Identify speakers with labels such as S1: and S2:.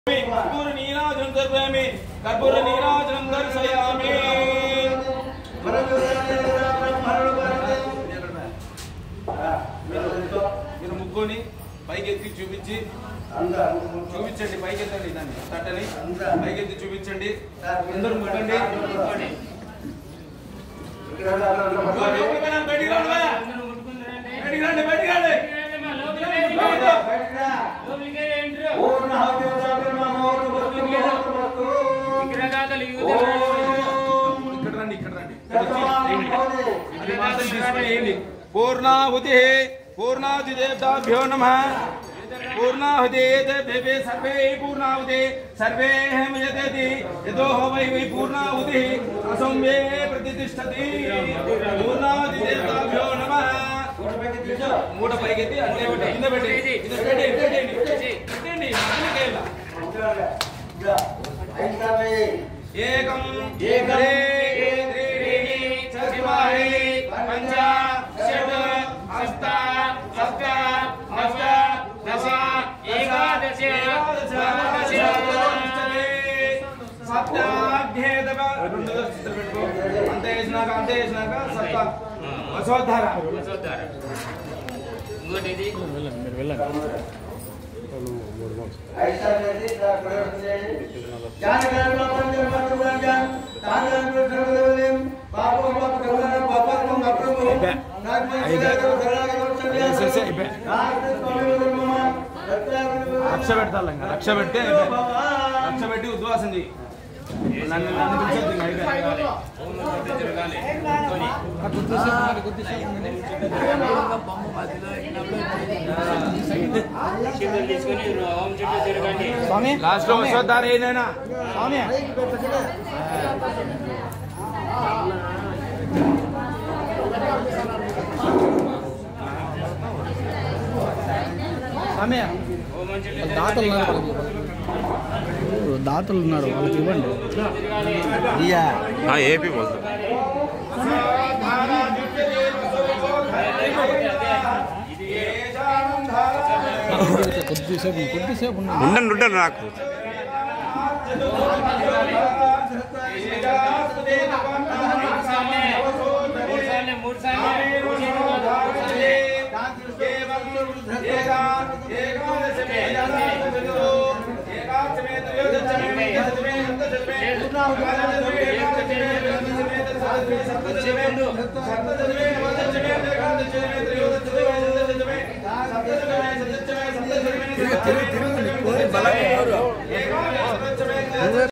S1: కర్పూర నీరాజనం దర్శయామి కర్పూర నీరాజనం దర్శయామి మీరు ముగ్గుని పైకి ఎత్తి చూపించి చూపించండి పైకి ఎత్తండి దాన్ని తట్టని పైకి ఎత్తి చూపించండి అందరూ ముట్టండి బయటికి రండి, బయటికి రండి బయటికి రండి ఇక్కడ రండి ఇక్కడ రండి ఇది మాత్రం తీసుకుని పూర్ణాహుతి పూర్ణాహుతి దేవతాభ్యో నమ పూర్ణాహుతి దేవే సర్వే పూర్ణాహుతి సర్వే హేమయతి యదో వై వై పూర్ణాహుతి అసౌమ్యే ప్రతిష్టతి పూర్ణాహుతి దేవతాభ్యో నమ మూట పైకెత్తి అంటే కింద పెట్టి కింద పెట్టి పెట్టండి పెట్టండి పెట్టండి ఏకం ఏకరే త్రీణి చతుర్వాహి పంచ షట్ అష్ట సప్త నవ దశ ఏకాదశ ద్వాదశ సప్తాధ్యేతవ రెండు చిత్ర పెట్టుకో అంతే వేసినాక అంతే వేసినాక సప్త వసోద్ధార
S2: ఇంకోటి ఇది
S1: లక్ష పెడతాను ఇంకా లక్ష పెడితే లక్ష పెట్టి ఉద్వాసం చెయ్యి నన్ను నన్ను పిలిచొద్దు ఇంకా అయిపోయింది.
S2: తిరగాలి క్షీరం తీసుకొని హోమ్ చుట్టూ తిరగండి
S1: లాస్ట్ లో వసోద్ధార ఏదైనా
S2: హోమం చుట్టూ
S3: దాతలు
S2: తిరగండి
S3: ఉన్నారు వాళ్ళకి. దాతలు ఉన్నారు వాళ్ళకి ఇవ్వండి
S2: తిరగాలి
S4: ఏపీ బోల్తా
S3: కొద్దిసేపు కొద్దిసేపు ఉండండి.
S4: ఉండండి ఉండండి నాకు
S2: మూడు సార్లు మూడు సార్లు
S1: తిరుగు తిరుగు తిరుగు